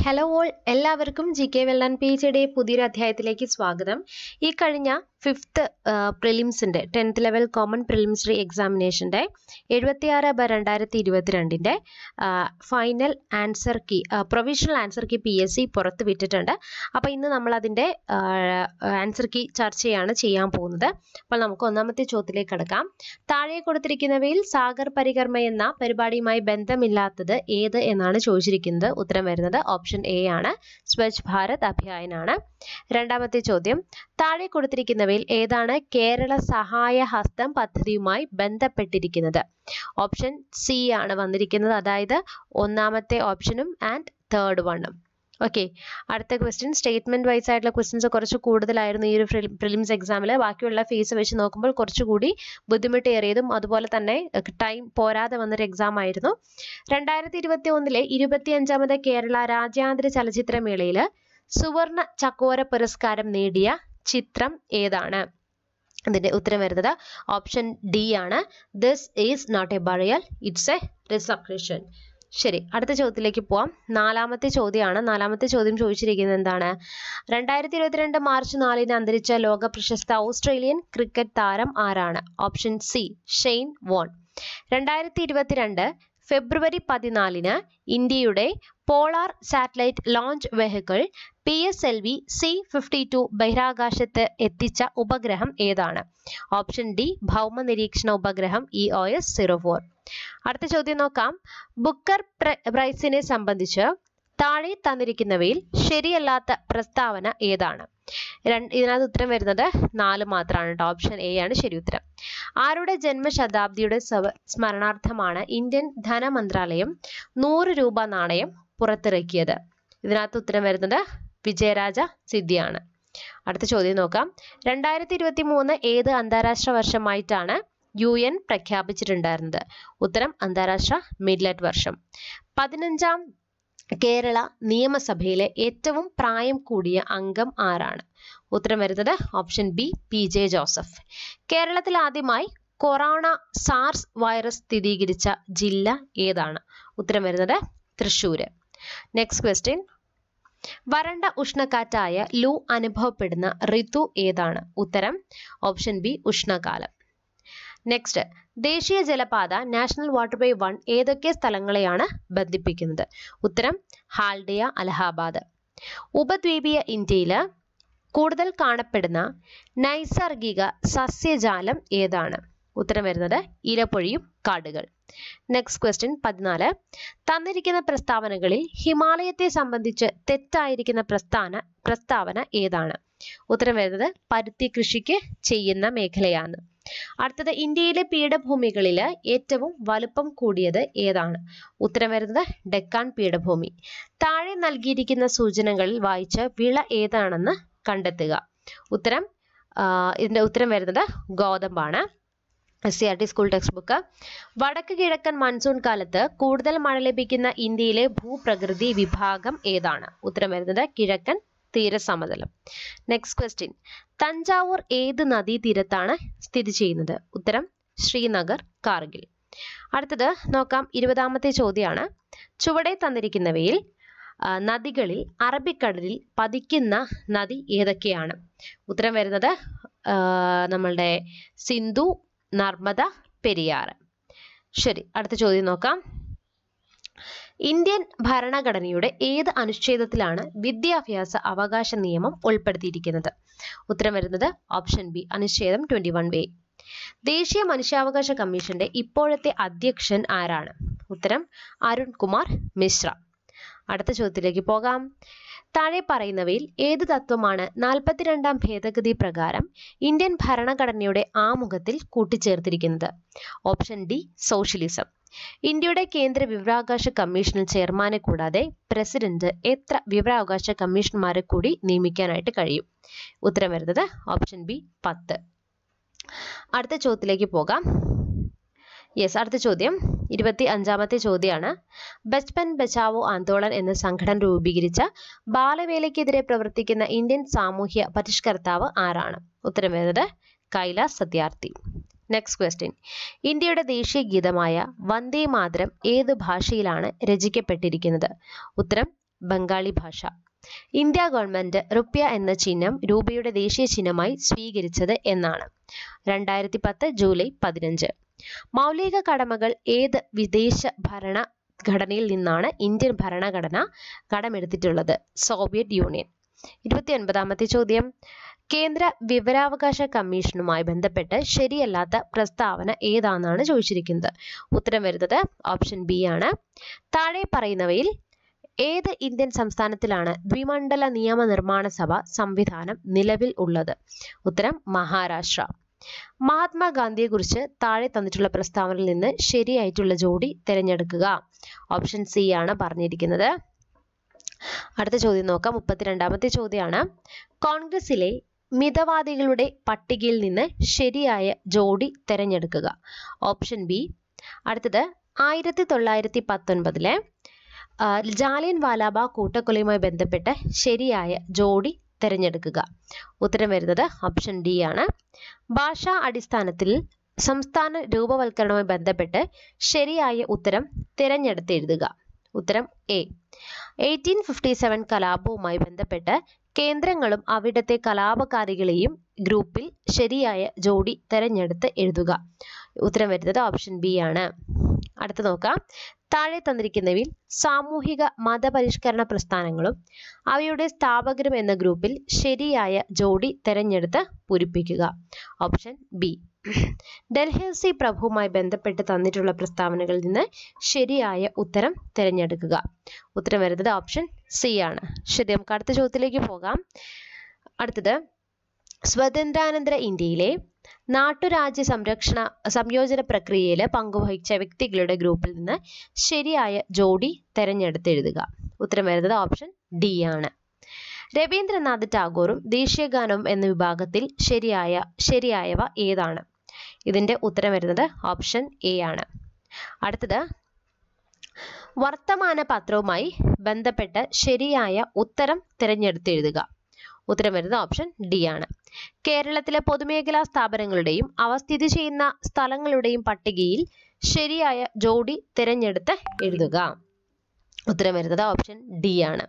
hello all എല്ലാവർക്കും G K വെള്ളാൻ P ജിയുടെ പുതിയൊരു അധ്യായത്തിലേക്ക് സ്വാഗതം ഈ കഴിഞ്ഞ ഫിഫ്ത്ത് പ്രിലിംസിൻ്റെ ടെൻത്ത് ലെവൽ കോമൺ പ്രിലിംസറി എക്സാമിനേഷൻ്റെ എഴുപത്തിയാറ് ബ രണ്ടായിരത്തി ഇരുപത്തിരണ്ടിൻ്റെ final answer key provisional answer key P S C പുറത്ത് വിട്ടിട്ടുണ്ട് അപ്പോൾ ഇന്ന് നമ്മൾ അതിൻ്റെ ആൻസർ കീ ചർച്ചയാണ് ചെയ്യാൻ പോകുന്നത് അപ്പോൾ നമുക്ക് ഒന്നാമത്തെ ചോദ്യത്തിലേക്ക് കടക്കാം താഴെ കൊടുത്തിരിക്കുന്നവയിൽ സാഗർ പരികർമ്മ എന്ന പരിപാടിയുമായി ബന്ധമില്ലാത്തത് ഏത് എന്നാണ് ചോദിച്ചിരിക്കുന്നത് ഉത്തരം വരുന്നത് ഓപ്ഷൻ എ ആണ് സ്വച്ഛ് ഭാരത് അഭിയാനാണ് രണ്ടാമത്തെ ചോദ്യം താഴെ കൊടുത്തിരിക്കുന്നവയിൽ ഏതാണ് കേരള സഹായ ഹസ്തം പദ്ധതിയുമായി ബന്ധപ്പെട്ടിരിക്കുന്നത് ഓപ്ഷൻ സി ആണ് വന്നിരിക്കുന്നത് അതായത് ഒന്നാമത്തെ ഓപ്ഷനും ആൻഡ് തേർഡ് വണ്ണും ഓക്കെ അടുത്ത ക്വസ്റ്റ്യൻ സ്റ്റേറ്റ്മെന്റ് വൈസ് ആയിട്ടുള്ള ക്വസ്റ്റ്യൻസ് കുറച്ച് കൂടുതലായിരുന്നു ഈ ഒരു പ്രിലിംസ് എക്സാമിൽ ബാക്കിയുള്ള ഫീസ് വെച്ച് നോക്കുമ്പോൾ കുറച്ചുകൂടി ബുദ്ധിമുട്ടേറിയതും അതുപോലെ തന്നെ ടൈം പോരാതെ വന്നൊരു എക്സാം ആയിരുന്നു രണ്ടായിരത്തി ഇരുപത്തി ഒന്നിലെ ഇരുപത്തിയഞ്ചാമത് കേരള രാജ്യാന്തര ചലച്ചിത്രമേളയിൽ സുവർണ ചക്കോര പുരസ്കാരം നേടിയ ചിത്രം ഏതാണ് അതിന്റെ ഉത്തരം വരുന്നത് ഓപ്ഷൻ ഡി ആണ് this is not a burial it's a resurrection ശരി അടുത്ത ചോദ്യത്തിലേക്ക് പോവാം നാലാമത്തെ ചോദ്യമാണ് നാലാമത്തെ ചോദ്യം ചോദിച്ചിരിക്കുന്നത് എന്താണ് രണ്ടായിരത്തി ഇരുപത്തിരണ്ട് മാർച്ച് നാലിന് അന്തരിച്ച ലോക പ്രശസ്ത ഓസ്ട്രേലിയൻ ക്രിക്കറ്റ് താരം ആരാണ് ഓപ്ഷൻ സി ഷെയ്ൻ വോൺ രണ്ടായിരത്തി ഇരുപത്തിരണ്ട് ഫെബ്രുവരി പതിനാലിന് ഇന്ത്യയുടെ polar satellite launch vehicle P S L V C fifty two ബഹിരാകാശത്ത് എത്തിച്ച ഉപഗ്രഹം ഏതാണ് ഓപ്ഷൻ ഡി ഭൗമ നിരീക്ഷണ ഉപഗ്രഹം E O S zero four അടുത്ത ചോദ്യം നോക്കാം ബുക്കർ പ്രൈസിനെ സംബന്ധിച്ച് താഴെ തന്നിരിക്കുന്നവയിൽ ശരിയല്ലാത്ത പ്രസ്താവന ഏതാണ് രണ്ട് ഇതിനകത്ത് ഉത്തരം വരുന്നത് നാല് മാത്രമാണ് കേട്ടോ ഓപ്ഷൻ എ ആണ് ശരി ഉത്തരം ആരുടെ ജന്മശതാബ്ദിയുടെ സ്മരണാർത്ഥമാണ് ഇന്ത്യൻ ധനമന്ത്രാലയം നൂറ് രൂപ നാണയം പുറത്തിറക്കിയത് ഇതിനകത്ത് ഉത്തരം വരുന്നത് വിജയരാജ സിദ്ധിയാണ് അടുത്ത ചോദ്യം നോക്കാം രണ്ടായിരത്തി ഇരുപത്തി മൂന്ന് ഏത് അന്താരാഷ്ട്ര വർഷമായിട്ടാണ് യു എൻ പ്രഖ്യാപിച്ചിട്ടുണ്ടായിരുന്നത് ഉത്തരം അന്താരാഷ്ട്ര മിഡ്ലറ്റ് വർഷം പതിനഞ്ചാം കേരള നിയമസഭയിലെ ഏറ്റവും പ്രായം കൂടിയ അംഗം ആരാണ് ഉത്തരം വരുന്നത് option B P J Joseph കേരളത്തിൽ ആദ്യമായി കൊറോണ സാർസ് വൈറസ് സ്ഥിരീകരിച്ച ജില്ല ഏതാണ് ഉത്തരം വരുന്നത് തൃശ്ശൂര് നെക്സ്റ്റ് ക്വസ്റ്റ്യൻ വരണ്ട ഉഷ്ണക്കാറ്റായ ലൂ അനുഭവപ്പെടുന്ന ഋതു ഏതാണ് ഉത്തരം ഓപ്ഷൻ ബി ഉഷ്ണകാലം നെക്സ്റ്റ് ദേശീയ ജലപാത നാഷണൽ വാട്ടർവേ വൺ ഏതൊക്കെ സ്ഥലങ്ങളെയാണ് ബന്ധിപ്പിക്കുന്നത് ഉത്തരം ഹാൽഡിയ അലഹാബാദ് ഉപദ്വീപീയ ഇന്ത്യയിൽ കൂടുതൽ കാണപ്പെടുന്ന നൈസർഗിക സസ്യജാലം ഏതാണ് ഉത്തരം വരുന്നത് ഇരപ്പൊഴിയും കാടുകൾ നെക്സ്റ്റ് ക്വസ്റ്റ്യൻ പതിനാല് തന്നിരിക്കുന്ന പ്രസ്താവനകളിൽ ഹിമാലയത്തെ സംബന്ധിച്ച് തെറ്റായിരിക്കുന്ന പ്രസ്ഥാന പ്രസ്താവന ഏതാണ് ഉത്തരം വരുന്നത് പരുത്തി കൃഷിക്ക് ചെയ്യുന്ന മേഖലയാണ് അടുത്തത് ഇന്ത്യയിലെ പീഠഭൂമികളിൽ ഏറ്റവും വലുപ്പം കൂടിയത് ഏതാണ് ഉത്തരം വരുന്നത് ഡെക്കാൻ പീഠഭൂമി താഴെ നൽകിയിരിക്കുന്ന സൂചനകളിൽ വായിച്ച് വിള ഏതാണെന്ന് കണ്ടെത്തുക ഉത്തരം ഇതിന്റെ ഉത്തരം വരുന്നത് ഗോതമ്പാണ് S C R T school textbook വടക്ക് കിഴക്കൻ മൺസൂൺ കാലത്ത് കൂടുതൽ മഴ ലഭിക്കുന്ന ഇന്ത്യയിലെ ഭൂപ്രകൃതി വിഭാഗം ഏതാണ് ഉത്തരം വരുന്നത് കിഴക്കൻ തീരസമതലം നെക്സ്റ്റ് ക്വസ്റ്റ്യൻ തഞ്ചാവൂർ ഏത് നദീതീരത്താണ് സ്ഥിതി ചെയ്യുന്നത് ഉത്തരം ശ്രീനഗർ കാർഗിൽ അടുത്തത് നോക്കാം ഇരുപതാമത്തെ ചോദ്യമാണ് ചുവടെ തന്നിരിക്കുന്നവയിൽ നദികളിൽ അറബിക്കടലിൽ പതിക്കുന്ന നദി ഏതൊക്കെയാണ് ഉത്തരം വരുന്നത് നമ്മളുടെ സിന്ധു നർമ്മദ പെരിയാർ ശരി അടുത്ത ചോദ്യം നോക്കാം ഇന്ത്യൻ ഭരണഘടനയുടെ ഏത് അനുച്ഛേദത്തിലാണ് വിദ്യാഭ്യാസ അവകാശ നിയമം ഉൾപ്പെടുത്തിയിരിക്കുന്നത് ഉത്തരം വരുന്നത് ഓപ്ഷൻ ബി അനുച്ഛേദം ട്വന്റി വൺ ബി ദേശീയ മനുഷ്യാവകാശ കമ്മീഷന്റെ ഇപ്പോഴത്തെ അധ്യക്ഷൻ ആരാണ് ഉത്തരം അരുൺ കുമാർ മിശ്ര അടുത്ത ചോദ്യത്തിലേക്ക് പോകാം താഴെ പറയുന്നവയിൽ ഏത് തത്വമാണ് നാൽപ്പത്തിരണ്ടാം ഭേദഗതി പ്രകാരം ഇന്ത്യൻ ഭരണഘടനയുടെ ആമുഖത്തിൽ കൂട്ടിച്ചേർത്തിരിക്കുന്നത് ഓപ്ഷൻ ഡി സോഷ്യലിസം ഇന്ത്യയുടെ കേന്ദ്ര വിവരാവകാശ കമ്മീഷനിൽ ചെയർമാനെ കൂടാതെ പ്രസിഡന്റ് എത്ര വിവരാവകാശ കമ്മീഷണർമാരെ കൂടി നിയമിക്കാനായിട്ട് കഴിയും ഉത്തരം വരുന്നത് ഓപ്ഷൻ ബി പത്ത് അടുത്ത ചോദ്യത്തിലേക്ക് പോകാം യെസ് അടുത്ത ചോദ്യം ഇരുപത്തി അഞ്ചാമത്തെ ചോദ്യമാണ് ബച്പൻ ബച്ചാവോ ആന്തോളൻ എന്ന സംഘടന രൂപീകരിച്ച ബാലവേലയ്ക്കെതിരെ പ്രവർത്തിക്കുന്ന ഇന്ത്യൻ സാമൂഹ്യ പരിഷ്കർത്താവ് ആരാണ് ഉത്തരം വരുന്നത് കൈലാസ് സത്യാർത്ഥി നെക്സ്റ്റ് ക്വസ്റ്റ്യൻ ഇന്ത്യയുടെ ദേശീയ ഗീതമായ വന്ദേ മാതരം ഏത് ഭാഷയിലാണ് രചിക്കപ്പെട്ടിരിക്കുന്നത് ഉത്തരം ബംഗാളി ഭാഷ ഇന്ത്യ ഗവൺമെന്റ് റുപ്യ എന്ന ചിഹ്നം രൂപയുടെ ദേശീയ ചിഹ്നമായി സ്വീകരിച്ചത് എന്നാണ് രണ്ടായിരത്തി പത്ത് ജൂലൈ പതിനഞ്ച് മൗലിക കടമകൾ ഏത് വിദേശ ഭരണ ഘടനയിൽ നിന്നാണ് ഇന്ത്യൻ ഭരണഘടന കടമെടുത്തിട്ടുള്ളത് സോവിയറ്റ് യൂണിയൻ ഇരുപത്തി ഒൻപതാമത്തെ ചോദ്യം കേന്ദ്ര വിവരാവകാശ കമ്മീഷനുമായി ബന്ധപ്പെട്ട് ശരിയല്ലാത്ത പ്രസ്താവന ഏതാണെന്നാണ് ചോദിച്ചിരിക്കുന്നത് ഉത്തരം വരുന്നത് ഓപ്ഷൻ ബി ആണ് താഴെ പറയുന്നവയിൽ ഏത് ഇന്ത്യൻ സംസ്ഥാനത്തിലാണ് ദ്വിമണ്ഡല നിയമനിർമ്മാണ സഭ സംവിധാനം നിലവിൽ ഉള്ളത് ഉത്തരം മഹാരാഷ്ട്ര മഹാത്മാഗാന്ധിയെക്കുറിച്ച് താഴെ തന്നിട്ടുള്ള പ്രസ്താവനയിൽ നിന്ന് ശരിയായിട്ടുള്ള ജോഡി തിരഞ്ഞെടുക്കുക ഓപ്ഷൻ സി ആണ് പറഞ്ഞിരിക്കുന്നത് അടുത്ത ചോദ്യം നോക്കാം മുപ്പത്തിരണ്ടാമത്തെ ചോദ്യമാണ് കോൺഗ്രസിലെ മിതവാദികളുടെ പട്ടികയിൽ നിന്ന് ശരിയായ ജോഡി തിരഞ്ഞെടുക്കുക ഓപ്ഷൻ ബി അടുത്തത് ആയിരത്തി തൊള്ളായിരത്തി പത്തൊൻപതിലെ ജാലിയൻ വാലാബാഗ് കൂട്ടക്കൊലയുമായി ബന്ധപ്പെട്ട് ശരിയായ ജോഡി തിരഞ്ഞെടുക്കുക ഉത്തരം വരുന്നത് ഓപ്ഷൻ ഡി ആണ് ഭാഷാ അടിസ്ഥാനത്തിൽ സംസ്ഥാന രൂപവൽക്കരണവുമായി ബന്ധപ്പെട്ട് ശരിയായ ഉത്തരം തിരഞ്ഞെടുത്ത് എഴുതുക ഉത്തരം എ എയ്റ്റീൻ ഫിഫ്റ്റി സെവൻ കലാപവുമായി ബന്ധപ്പെട്ട് കേന്ദ്രങ്ങളും അവിടുത്തെ കലാപകാരികളെയും ഗ്രൂപ്പിൽ ശരിയായ ജോഡി തിരഞ്ഞെടുത്ത് എഴുതുക ഉത്തരം വരുന്നത് ഓപ്ഷൻ ബി ആണ് അടുത്ത നോക്കാം താഴെ തന്നിരിക്കുന്നവയിൽ സാമൂഹിക മതപരിഷ്കരണ പ്രസ്ഥാനങ്ങളും അവയുടെ സ്ഥാപകരും എന്ന ഗ്രൂപ്പിൽ ശരിയായ ജോഡി തിരഞ്ഞെടുത്ത് പൂരിപ്പിക്കുക ഓപ്ഷൻ ബി ഡൽഹൌസി പ്രഭുവുമായി ബന്ധപ്പെട്ട് തന്നിട്ടുള്ള പ്രസ്താവനകളിൽ നിന്ന് ശരിയായ ഉത്തരം തിരഞ്ഞെടുക്കുക ഉത്തരം വരുന്നത് ഓപ്ഷൻ സി ആണ് ശരി നമുക്ക് അടുത്ത ചോദ്യത്തിലേക്ക് പോകാം അടുത്തത് സ്വതന്ത്രാനന്തര ഇന്ത്യയിലെ നാട്ടുരാജ്യ സംരക്ഷണ സംയോജന പ്രക്രിയയിൽ പങ്കുവഹിച്ച വ്യക്തികളുടെ ഗ്രൂപ്പിൽ നിന്ന് ശരിയായ ജോഡി തെരഞ്ഞെടുത്ത് എഴുതുക ഉത്തരം വരുന്നത് ഓപ്ഷൻ ഡി ആണ് രവീന്ദ്രനാഥ് ടാഗോറും ദേശീയഗാനവും എന്ന വിഭാഗത്തിൽ ശരിയായ ശരിയായവ ഏതാണ് ഇതിന്റെ ഉത്തരം വരുന്നത് ഓപ്ഷൻ എ ആണ് അടുത്തത് വർത്തമാന പത്രവുമായി ബന്ധപ്പെട്ട് ശരിയായ ഉത്തരം തിരഞ്ഞെടുത്ത് എഴുതുക ഉത്തരം വരുന്നത് ഓപ്ഷൻ ഡി ആണ് കേരളത്തിലെ പൊതുമേഖലാ സ്ഥാപനങ്ങളുടെയും അവ സ്ഥിതി ചെയ്യുന്ന സ്ഥലങ്ങളുടെയും പട്ടികയിൽ ശരിയായ ജോഡി തിരഞ്ഞെടുത്ത് എഴുതുക ഉത്തരം വരുന്നത് ഓപ്ഷൻ ഡി ആണ്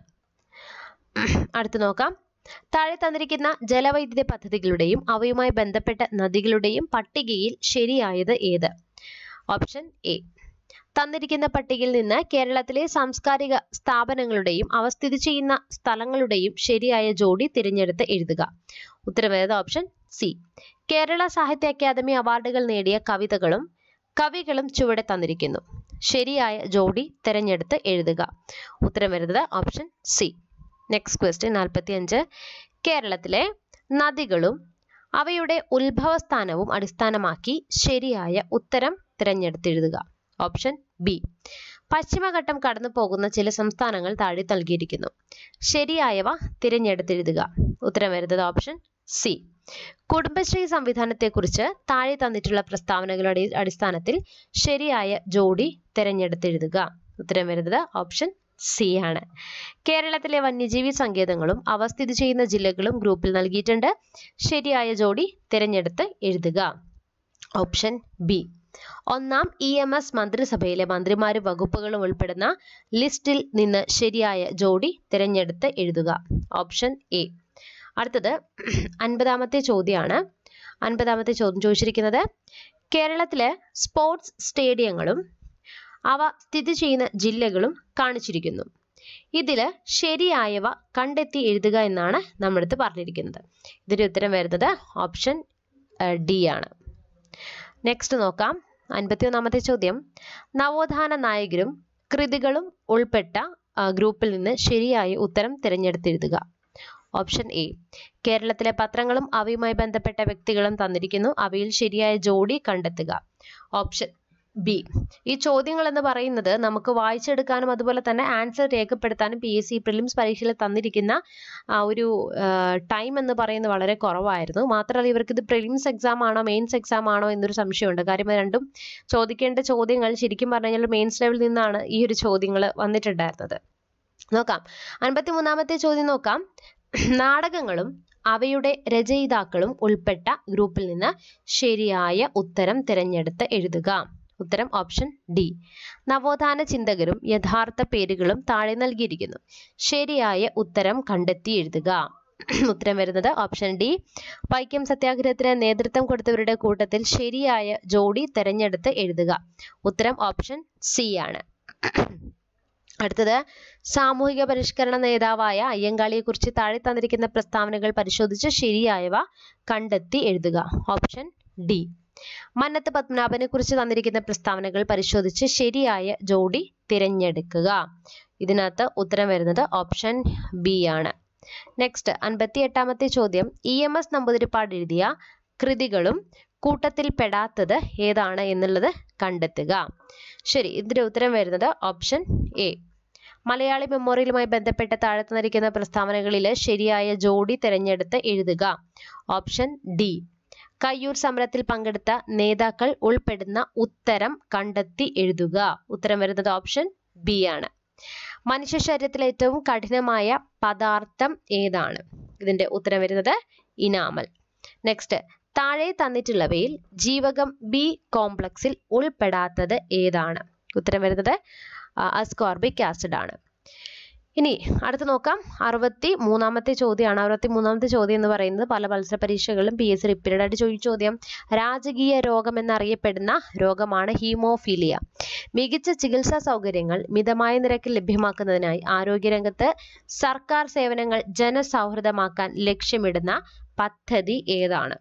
അടുത്ത് നോക്കാം താഴെ തന്നിരിക്കുന്ന ജലവൈദ്യുത പദ്ധതികളുടെയും അവയുമായി ബന്ധപ്പെട്ട നദികളുടെയും പട്ടികയിൽ ശരിയായത് ഏത് ഓപ്ഷൻ എ തന്നിരിക്കുന്ന പട്ടികയിൽ നിന്ന് കേരളത്തിലെ സാംസ്കാരിക സ്ഥാപനങ്ങളുടെയും അവ സ്ഥിതി ചെയ്യുന്ന സ്ഥലങ്ങളുടെയും ശരിയായ ജോഡി തിരഞ്ഞെടുത്ത് എഴുതുക ഉത്തരം വരുന്നത് ഓപ്ഷൻ സി കേരള സാഹിത്യ അക്കാദമി അവാർഡുകൾ നേടിയ കവിതകളും കവികളും ചുവടെ തന്നിരിക്കുന്നു ശരിയായ ജോഡി തിരഞ്ഞെടുത്ത് എഴുതുക ഉത്തരം വരുന്നത് ഓപ്ഷൻ സി നെക്സ്റ്റ് ക്വസ്റ്റ്യൻ നാൽപ്പത്തി അഞ്ച് കേരളത്തിലെ നദികളും അവയുടെ ഉത്ഭവസ്ഥാനവും അടിസ്ഥാനമാക്കി ശരിയായ ഉത്തരം തിരഞ്ഞെടുത്തെഴുതുക ഓപ്ഷൻ ബി പശ്ചിമഘട്ടം കടന്നു പോകുന്ന ചില സംസ്ഥാനങ്ങൾ താഴെ നൽകിയിരിക്കുന്നു ശരിയായവ തിരഞ്ഞെടുത്തെഴുതുക ഉത്തരം വരുന്നത് ഓപ്ഷൻ സി കുടുംബശ്രീ സംവിധാനത്തെക്കുറിച്ച് താഴെ തന്നിട്ടുള്ള പ്രസ്താവനകളുടെ അടിസ്ഥാനത്തിൽ ശരിയായ ജോഡി തിരഞ്ഞെടുത്തെഴുതുക ഉത്തരം വരുന്നത് ഓപ്ഷൻ സി ആണ് കേരളത്തിലെ വന്യജീവി സങ്കേതങ്ങളും അവ സ്ഥിതി ചെയ്യുന്ന ജില്ലകളും ഗ്രൂപ്പിൽ നൽകിയിട്ടുണ്ട് ശരിയായ ജോഡി തിരഞ്ഞെടുത്ത് എഴുതുക ഓപ്ഷൻ ബി ഒന്നാം ഇ എം എസ് മന്ത്രിസഭയിലെ മന്ത്രിമാരും വകുപ്പുകളും ഉൾപ്പെടുന്ന ലിസ്റ്റിൽ നിന്ന് ശരിയായ ജോഡി തിരഞ്ഞെടുത്ത് എഴുതുക ഓപ്ഷൻ എ അടുത്തത് അൻപതാമത്തെ ചോദ്യമാണ് അൻപതാമത്തെ ചോദ്യം ചോദിച്ചിരിക്കുന്നത് കേരളത്തിലെ സ്പോർട്സ് സ്റ്റേഡിയങ്ങളും അവ സ്ഥിതി ചെയ്യുന്ന ജില്ലകളും കാണിച്ചിരിക്കുന്നു ഇതിൽ ശരിയായവ കണ്ടെത്തി എഴുതുക എന്നാണ് നമ്മളടുത്ത് പറഞ്ഞിരിക്കുന്നത് ഇതിന്റെ ഉത്തരം വരുന്നത് ഓപ്ഷൻ ഡി ആണ് നെക്സ്റ്റ് നോക്കാം അൻപത്തിയൊന്നാമത്തെ ചോദ്യം നവോത്ഥാന നായകരും കൃതികളും ഉൾപ്പെട്ട ഗ്രൂപ്പിൽ നിന്ന് ശരിയായ ഉത്തരം തിരഞ്ഞെടുത്തെഴുതുക ഓപ്ഷൻ എ കേരളത്തിലെ പത്രങ്ങളും അവയുമായി ബന്ധപ്പെട്ട വ്യക്തികളും തന്നിരിക്കുന്നു അവയിൽ ശരിയായ ജോഡി കണ്ടെത്തുക ഓപ്ഷൻ ബി ഈ ചോദ്യങ്ങൾ എന്ന് പറയുന്നത് നമുക്ക് വായിച്ചെടുക്കാനും അതുപോലെ തന്നെ ആൻസർ രേഖപ്പെടുത്താനും പി എസ് സി പ്രിലിംസ് പരീക്ഷയിൽ തന്നിരിക്കുന്ന ആ ഒരു ടൈം എന്ന് പറയുന്നത് വളരെ കുറവായിരുന്നു മാത്രമല്ല ഇവർക്ക് ഇത് പ്രിലിംസ് എക്സാം ആണോ മെയിൻസ് എക്സാം ആണോ എന്നൊരു സംശയമുണ്ട് കാര്യം രണ്ടും ചോദിക്കേണ്ട ചോദ്യങ്ങൾ ശരിക്കും പറഞ്ഞു കഴിഞ്ഞാൽ മെയിൻസ് ലെവലിൽ നിന്നാണ് ഈ ഒരു ചോദ്യങ്ങൾ വന്നിട്ടുണ്ടായിരുന്നത് നോക്കാം അൻപത്തിമൂന്നാമത്തെ ചോദ്യം നോക്കാം നാടകങ്ങളും അവയുടെ രചയിതാക്കളും ഉൾപ്പെട്ട ഗ്രൂപ്പിൽ നിന്ന് ശരിയായ ഉത്തരം തിരഞ്ഞെടുത്ത് എഴുതുക ഉത്തരം ഓപ്ഷൻ ഡി നവോത്ഥാന ചിന്തകരും യഥാർത്ഥ പേരുകളും താഴെ നൽകിയിരിക്കുന്നു ശരിയായ ഉത്തരം കണ്ടെത്തി എഴുതുക ഉത്തരം വരുന്നത് ഓപ്ഷൻ ഡി വൈക്കം സത്യാഗ്രഹത്തിന് നേതൃത്വം കൊടുത്തവരുടെ കൂട്ടത്തിൽ ശരിയായ ജോഡി തെരഞ്ഞെടുത്ത് എഴുതുക ഉത്തരം ഓപ്ഷൻ സി ആണ് അടുത്തത് സാമൂഹിക പരിഷ്കരണ നേതാവായ അയ്യങ്കാളിയെക്കുറിച്ച് താഴെ തന്നിരിക്കുന്ന പ്രസ്താവനകൾ പരിശോധിച്ച് ശരിയായവ കണ്ടെത്തി എഴുതുക ഓപ്ഷൻ ഡി മന്നത്ത് പത്മനാഭനെ കുറിച്ച് തന്നിരിക്കുന്ന പ്രസ്താവനകൾ പരിശോധിച്ച് ശരിയായ ജോഡി തിരഞ്ഞെടുക്കുക ഇതിനകത്ത് ഉത്തരം വരുന്നത് ഓപ്ഷൻ ബി ആണ് നെക്സ്റ്റ് അൻപത്തി എട്ടാമത്തെ ചോദ്യം ഇ എം എസ് നമ്പൂതിരിപ്പാട് എഴുതിയ കൃതികളും കൂട്ടത്തിൽ പെടാത്തത് ഏതാണ് എന്നുള്ളത് കണ്ടെത്തുക ശരി ഇതിന്റെ ഉത്തരം വരുന്നത് ഓപ്ഷൻ എ മലയാളി മെമ്മോറിയലുമായി ബന്ധപ്പെട്ട താഴെ തന്നിരിക്കുന്ന പ്രസ്താവനകളിൽ ശരിയായ ജോഡി തിരഞ്ഞെടുത്ത് എഴുതുക ഓപ്ഷൻ ഡി കയ്യൂർ സമരത്തിൽ പങ്കെടുത്ത നേതാക്കൾ ഉൾപ്പെടുന്ന ഉത്തരം കണ്ടെത്തി എഴുതുക ഉത്തരം വരുന്നത് ഓപ്ഷൻ ബി ആണ് മനുഷ്യ ശരീരത്തിലെ ഏറ്റവും കഠിനമായ പദാർത്ഥം ഏതാണ് ഇതിന്റെ ഉത്തരം വരുന്നത് ഇനാമൽ നെക്സ്റ്റ് താഴെ തന്നിട്ടുള്ളവയിൽ ജീവകം ബി കോംപ്ലക്സിൽ ഉൾപ്പെടാത്തത് ഏതാണ് ഉത്തരം വരുന്നത് അസ്കോർബിക് ആസിഡ് ആണ് ഇനി അടുത്ത് നോക്കാം അറുപത്തി മൂന്നാമത്തെ ചോദ്യമാണ് അറുപത്തി മൂന്നാമത്തെ ചോദ്യം എന്ന് പറയുന്നത് പല മത്സര പരീക്ഷകളിലും പി എസ് സി റിപ്പീറ്റഡ് ആയിട്ട് ചോദിച്ച ചോദ്യം രാജകീയ രോഗം എന്നറിയപ്പെടുന്ന രോഗമാണ് ഹീമോഫീലിയ മികച്ച ചികിത്സാ സൗകര്യങ്ങൾ മിതമായ നിരക്കിൽ ലഭ്യമാക്കുന്നതിനായി ആരോഗ്യരംഗത്ത് സർക്കാർ സേവനങ്ങൾ ജനസൗഹൃദമാക്കാൻ ലക്ഷ്യമിടുന്ന പദ്ധതി ഏതാണ്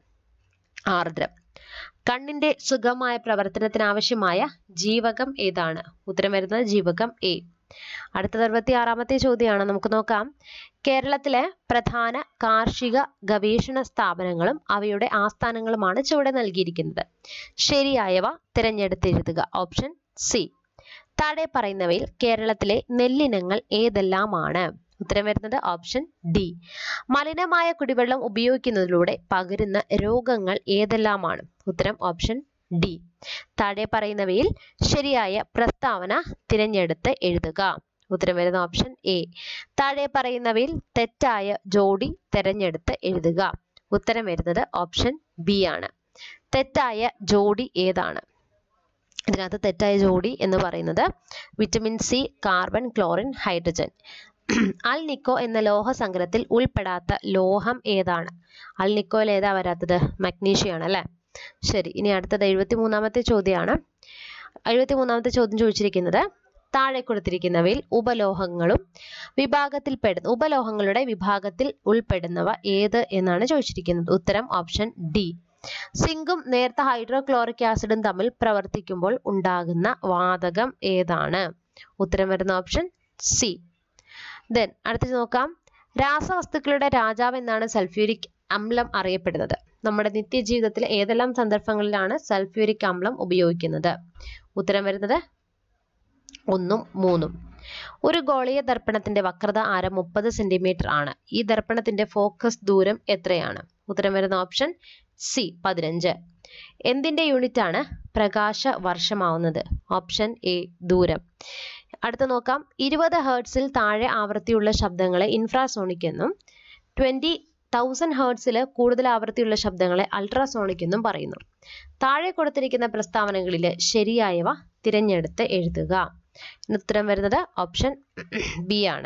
ആർദ്രം കണ്ണിന്റെ സുഗമമായ പ്രവർത്തനത്തിന് ആവശ്യമായ ജീവകം ഏതാണ് ഉത്തരം വരുന്നത് ജീവകം എ അടുത്തത് അറുപത്തി ആറാമത്തെ ചോദ്യമാണ് നമുക്ക് നോക്കാം കേരളത്തിലെ പ്രധാന കാർഷിക ഗവേഷണ സ്ഥാപനങ്ങളും അവയുടെ ആസ്ഥാനങ്ങളുമാണ് ചുവടെ നൽകിയിരിക്കുന്നത് ശരിയായവ തിരഞ്ഞെടുത്തെഴുതുക ഓപ്ഷൻ സി താഴെ പറയുന്നവയിൽ കേരളത്തിലെ നെല്ലിനങ്ങൾ ഏതെല്ലാമാണ് ഉത്തരം വരുന്നത് ഓപ്ഷൻ ഡി മലിനമായ കുടിവെള്ളം ഉപയോഗിക്കുന്നതിലൂടെ പകരുന്ന രോഗങ്ങൾ ഏതെല്ലാമാണ് ഉത്തരം ഓപ്ഷൻ ഡി താഴെ പറയുന്നവയിൽ ശരിയായ പ്രസ്താവന തിരഞ്ഞെടുത്ത് എഴുതുക ഉത്തരം വരുന്ന ഓപ്ഷൻ എ താഴെ പറയുന്നവയിൽ തെറ്റായ ജോഡി തിരഞ്ഞെടുത്ത് എഴുതുക ഉത്തരം വരുന്നത് ഓപ്ഷൻ ബി ആണ് തെറ്റായ ജോഡി ഏതാണ് ഇതിനകത്ത് തെറ്റായ ജോഡി എന്ന് പറയുന്നത് vitamin C carbon chlorine hydrogen alnico എന്ന ലോഹ സങ്കരത്തിൽ ഉൾപ്പെടാത്ത ലോഹം ഏതാണ് അൽ നിക്കോയിൽ ഏതാ വരാത്തത് മഗ്നീഷ്യം ആണ് അല്ലേ ശരി ഇനി അടുത്തത് എഴുപത്തി മൂന്നാമത്തെ ചോദ്യമാണ് എഴുപത്തി മൂന്നാമത്തെ ചോദ്യം ചോദിച്ചിരിക്കുന്നത് താഴെ കൊടുത്തിരിക്കുന്നവയിൽ ഉപലോഹങ്ങളും വിഭാഗത്തിൽപ്പെടുന്ന ഉപലോഹങ്ങളുടെ വിഭാഗത്തിൽ ഉൾപ്പെടുന്നവ ഏത് എന്നാണ് ചോദിച്ചിരിക്കുന്നത് ഉത്തരം ഓപ്ഷൻ ഡി സിങ്കും നേർത്ത ഹൈഡ്രോക്ലോറിക് ആസിഡും തമ്മിൽ പ്രവർത്തിക്കുമ്പോൾ ഉണ്ടാകുന്ന വാതകം ഏതാണ് ഉത്തരം വരുന്ന ഓപ്ഷൻ സി ദെൻ അടുത്തത് നോക്കാം രാസവസ്തുക്കളുടെ രാജാവ് എന്നാണ് സൾഫ്യൂരിക് അമ്ലം അറിയപ്പെടുന്നത് നമ്മുടെ നിത്യജീവിതത്തിൽ ഏതെല്ലാം സന്ദർഭങ്ങളിലാണ് സൾഫ്യൂരിക് അമ്ലം ഉപയോഗിക്കുന്നത് ഉത്തരം വരുന്നത് ഒന്നും മൂന്നും ഒരു ഗോളീയ ദർപ്പണത്തിന്റെ വക്രത ആരം മുപ്പത് സെന്റിമീറ്റർ ആണ് ഈ ദർപ്പണത്തിന്റെ ഫോക്കസ് ദൂരം എത്രയാണ് ഉത്തരം വരുന്ന ഓപ്ഷൻ സി പതിനഞ്ച് എന്തിന്റെ യൂണിറ്റ് ആണ് പ്രകാശ വർഷമാവുന്നത് ഓപ്ഷൻ എ ദൂരം അടുത്ത നോക്കാം ഇരുപത് ഹേർട്സിൽ താഴെ ആവൃത്തിയുള്ള ശബ്ദങ്ങളെ ഇൻഫ്രാസോണിക് എന്നും ട്വന്റി തൗസൻഡ് ഹേർട്സിൽ കൂടുതൽ ആവൃത്തിയുള്ള ശബ്ദങ്ങളെ അൾട്രാസോണിക് എന്നും പറയുന്നു താഴെ കൊടുത്തിരിക്കുന്ന പ്രസ്താവനകളിൽ ശരിയായവ തിരഞ്ഞെടുത്ത് എഴുതുക ഉത്തരം വരുന്നത് ഓപ്ഷൻ ബി ആണ്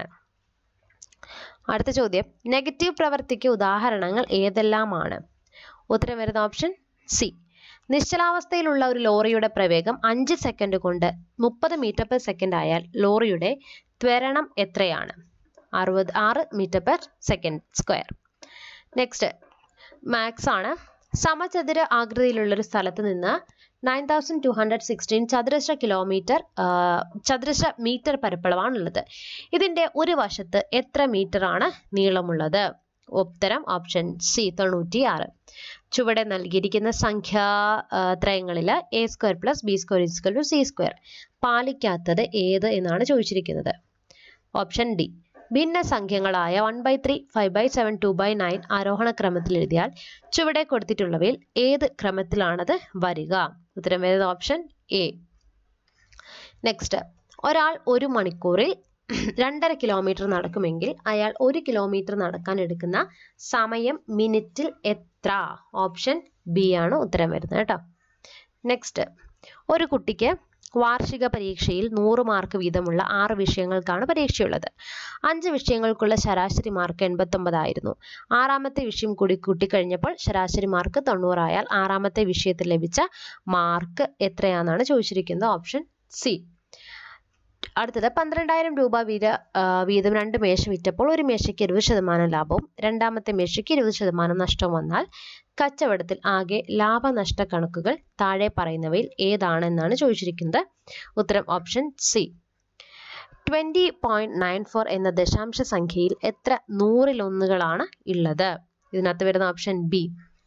അടുത്ത ചോദ്യം നെഗറ്റീവ് പ്രവർത്തിക്ക് ഉദാഹരണങ്ങൾ ഏതെല്ലാമാണ് ഉത്തരം വരുന്ന ഓപ്ഷൻ സി നിശ്ചലാവസ്ഥയിലുള്ള ഒരു ലോറിയുടെ പ്രവേഗം അഞ്ച് സെക്കൻഡ് കൊണ്ട് മുപ്പത് മീറ്റർ പെർ സെക്കൻഡ് ആയാൽ ലോറിയുടെ ത്വരണം എത്രയാണ് അറുപത് ആറ് metre per second square next max ആണ് സമചതുര ആകൃതിയിലുള്ള ഒരു സ്ഥലത്ത് നിന്ന് nine thousand two hundred sixteen ചതുരശ്ര കിലോമീറ്റർ ചതുരശ്ര മീറ്റർ പരപ്പളവാണുള്ളത് ഇതിന്റെ ഒരു വശത്ത് എത്ര മീറ്റർ ആണ് നീളമുള്ളത് ഉത്തരം ഓപ്ഷൻ സി തൊണ്ണൂറ്റി ആറ് ചുവടെ നൽകിയിരിക്കുന്ന സംഖ്യാ ത്രയങ്ങളിൽ A square plus B square equal to C square പാലിക്കാത്തത് ഏത് എന്നാണ് ചോദിച്ചിരിക്കുന്നത് ഓപ്ഷൻ ഡി ഭിന്ന സംഖ്യകളായ one by three five by seven two by nine ആരോഹണ ക്രമത്തിൽ എഴുതിയാൽ ചുവടെ കൊടുത്തിട്ടുള്ളവയിൽ ഏത് ക്രമത്തിലാണത് വരിക ഉത്തരം വരുന്നത് ഓപ്ഷൻ എ നെക്സ്റ്റ് ഒരാൾ ഒരു മണിക്കൂറിൽ രണ്ടര കിലോമീറ്റർ നടക്കുമെങ്കിൽ അയാൾ ഒരു കിലോമീറ്റർ നടക്കാൻ എടുക്കുന്ന സമയം മിനിറ്റിൽ എത്ര ഓപ്ഷൻ ബി ആണ് ഉത്തരം വരുന്നത് കേട്ടോ നെക്സ്റ്റ് ഒരു കുട്ടിക്ക് വാർഷിക പരീക്ഷയിൽ നൂറ് മാർക്ക് വീതമുള്ള ആറ് വിഷയങ്ങൾക്കാണ് പരീക്ഷയുള്ളത് അഞ്ച് വിഷയങ്ങൾക്കുള്ള ശരാശരി മാർക്ക് എൺപത്തൊമ്പതായിരുന്നു ആറാമത്തെ വിഷയം കൂടി കൂട്ടിക്കഴിഞ്ഞപ്പോൾ ശരാശരി മാർക്ക് തൊണ്ണൂറായാൽ ആറാമത്തെ വിഷയത്തിൽ ലഭിച്ച മാർക്ക് എത്രയാണെന്നാണ് ചോദിച്ചിരിക്കുന്നത് ഓപ്ഷൻ സി അടുത്തത് പന്ത്രണ്ടായിരം രൂപ വീത ആ, വീതം രണ്ട് മേശ വിറ്റപ്പോൾ ഒരു മേശയ്ക്ക് ഇരുപത് ശതമാനം ലാഭവും രണ്ടാമത്തെ മേശയ്ക്ക് ഇരുപത് ശതമാനം നഷ്ടവും വന്നാൽ കച്ചവടത്തിൽ ആകെ ലാഭനഷ്ട കണക്കുകൾ താഴെ പറയുന്നവയിൽ ഏതാണെന്നാണ് ചോദിച്ചിരിക്കുന്നത് ഉത്തരം option C twenty point nine four എന്ന ദശാംശ സംഖ്യയിൽ എത്ര നൂറിലൊന്നുകളാണ് ഉള്ളത് ഇതിനകത്ത് വരുന്ന ഓപ്ഷൻ ബി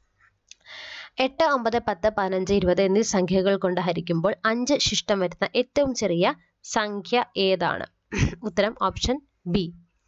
എട്ട് ഒമ്പത് പത്ത് പതിനഞ്ച് ഇരുപത് എന്നീ സംഖ്യകൾ കൊണ്ട് ഹരിക്കുമ്പോൾ അഞ്ച് ശിഷ്ടം വരുന്ന ഏറ്റവും ചെറിയ സംഖ്യ ഏതാണ് ഉത്തരം ഓപ്ഷൻ ബി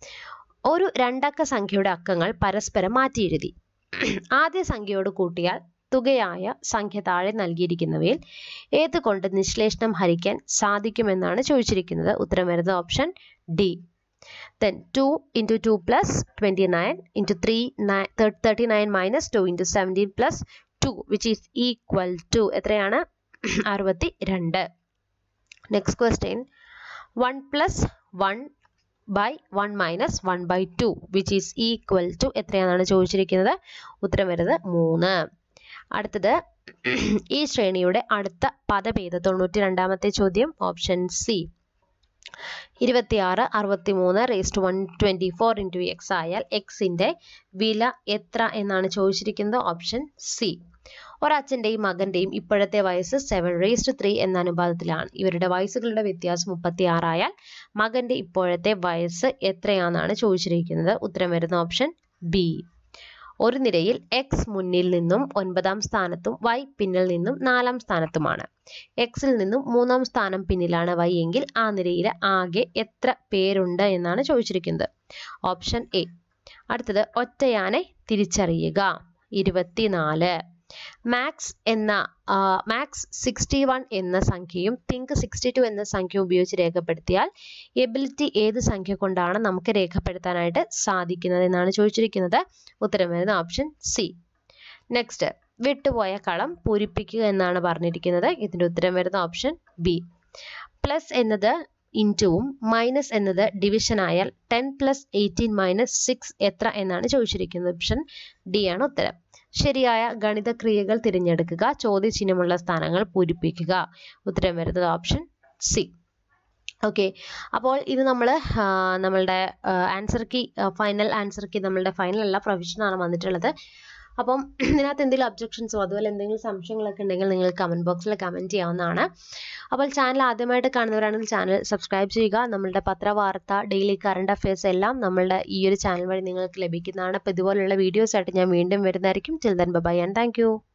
ഒരു രണ്ടക്ക സംഖ്യയുടെ അക്കങ്ങൾ പരസ്പരം മാറ്റി എഴുതി ആദ്യ സംഖ്യയോട് കൂട്ടിയാൽ തുകയായ സംഖ്യ താഴെ നൽകിയിരിക്കുന്നവയിൽ ഏത് കൊണ്ട് നിശ്ലേഷണം ഹരിക്കാൻ സാധിക്കുമെന്നാണ് ചോദിച്ചിരിക്കുന്നത് ഉത്തരം വരുന്നത് option D then 2 into 2 plus 29 into 3 9, 39 minus 2 into 17 plus 2 which is equal to എത്രയാണ് അറുപത്തി രണ്ട് next question one plus one by one minus one by two which is equal to എത്രയാണെന്നാണ് ചോദിച്ചിരിക്കുന്നത് ഉത്തരം വരുന്നത് മൂന്ന് അടുത്തത് ഈ ശ്രേണിയുടെ അടുത്ത പദഭേദ തൊണ്ണൂറ്റി രണ്ടാമത്തെ ചോദ്യം ഓപ്ഷൻ സി ഇരുപത്തിയാറ് അറുപത്തി മൂന്ന് റേസ്റ്റ് one twenty four into X ആയാൽ എക്സിൻ്റെ വില എത്ര എന്നാണ് ചോദിച്ചിരിക്കുന്നത് ഓപ്ഷൻ സി ഒരച്ഛൻ്റെയും മകൻ്റെയും ഇപ്പോഴത്തെ വയസ്സ് സെവൻ റേസ്റ്റ് ത്രീ എന്ന അനുപാതത്തിലാണ് ഇവരുടെ വയസ്സുകളുടെ വ്യത്യാസം മുപ്പത്തി ആറായാൽ മകൻ്റെ ഇപ്പോഴത്തെ വയസ്സ് എത്രയാണെന്നാണ് ചോദിച്ചിരിക്കുന്നത് ഉത്തരം വരുന്ന ഓപ്ഷൻ ബി ഒരു നിരയിൽ എക്സ് മുന്നിൽ നിന്നും ഒൻപതാം സ്ഥാനത്തും വൈ പിന്നിൽ നിന്നും നാലാം സ്ഥാനത്തുമാണ് എക്സിൽ നിന്നും മൂന്നാം സ്ഥാനം പിന്നിലാണ് വൈ എങ്കിൽ ആ നിരയിൽ ആകെ എത്ര പേരുണ്ട് എന്നാണ് ചോദിച്ചിരിക്കുന്നത് ഓപ്ഷൻ എ അടുത്തത് ഒറ്റയാനെ തിരിച്ചറിയുക ഇരുപത്തിനാല് മാക്സ് എന്ന മാക്സ് സിക്സ്റ്റി വൺ എന്ന സംഖ്യയും തിങ്ക് സിക്സ്റ്റി ടു എന്ന സംഖ്യ ഉപയോഗിച്ച് രേഖപ്പെടുത്തിയാൽ എബിലിറ്റി ഏത് സംഖ്യ കൊണ്ടാണ് നമുക്ക് രേഖപ്പെടുത്താനായിട്ട് സാധിക്കുന്നത് എന്നാണ് ചോദിച്ചിരിക്കുന്നത് ഉത്തരം വരുന്ന ഓപ്ഷൻ സി നെക്സ്റ്റ് വിട്ടുപോയ കളം പൂരിപ്പിക്കുക എന്നാണ് പറഞ്ഞിരിക്കുന്നത് ഇതിന്റെ ഉത്തരം വരുന്ന ഓപ്ഷൻ ബി പ്ലസ് എന്നത് ഇൻറ്റുവും മൈനസ് എന്നത് ഡിവിഷൻ ആയാൽ ten plus eighteen minus six എത്ര എന്നാണ് ചോദിച്ചിരിക്കുന്നത് ഓപ്ഷൻ ഡി ആണ് ഉത്തരം ശരിയായ ഗണിത ക്രിയകൾ തിരഞ്ഞെടുക്കുക ചോദ്യചിഹ്നമുള്ള സ്ഥാനങ്ങൾ പൂരിപ്പിക്കുക ഉത്തരം വരുന്നത് ഓപ്ഷൻ സി ഓക്കെ അപ്പോൾ ഇത് നമ്മൾ നമ്മളുടെ answer key final answer key നമ്മളുടെ ഫൈനൽ അല്ല പ്രൊഫഷനാണ് വന്നിട്ടുള്ളത് അപ്പം ഇതിനകത്ത് എന്തെങ്കിലും ഒബ്ജക്ഷൻസോ അതുപോലെ എന്തെങ്കിലും സംശയങ്ങളൊക്കെ ഉണ്ടെങ്കിൽ നിങ്ങൾ കമൻറ്റ് ബോക്സിൽ കമൻറ്റ് ചെയ്യാവുന്നതാണ് അപ്പോൾ ചാനൽ ആദ്യമായിട്ട് കാണുന്നവരാണെങ്കിൽ ചാനൽ സബ്സ്ക്രൈബ് ചെയ്യുക നമ്മളുടെ പത്രവാർത്ത ഡെയിലി കറണ്ട് അഫയേഴ്സ് എല്ലാം നമ്മളുടെ ഈ ഒരു ചാനൽ വഴി നിങ്ങൾക്ക് ലഭിക്കുന്നതാണ് അപ്പോൾ ഇതുപോലുള്ള വീഡിയോസ് ആയിട്ട് ഞാൻ വീണ്ടും വരുന്നതായിരിക്കും ചിൽഡ്രൻ ബൈ ആൻഡ് താങ്ക്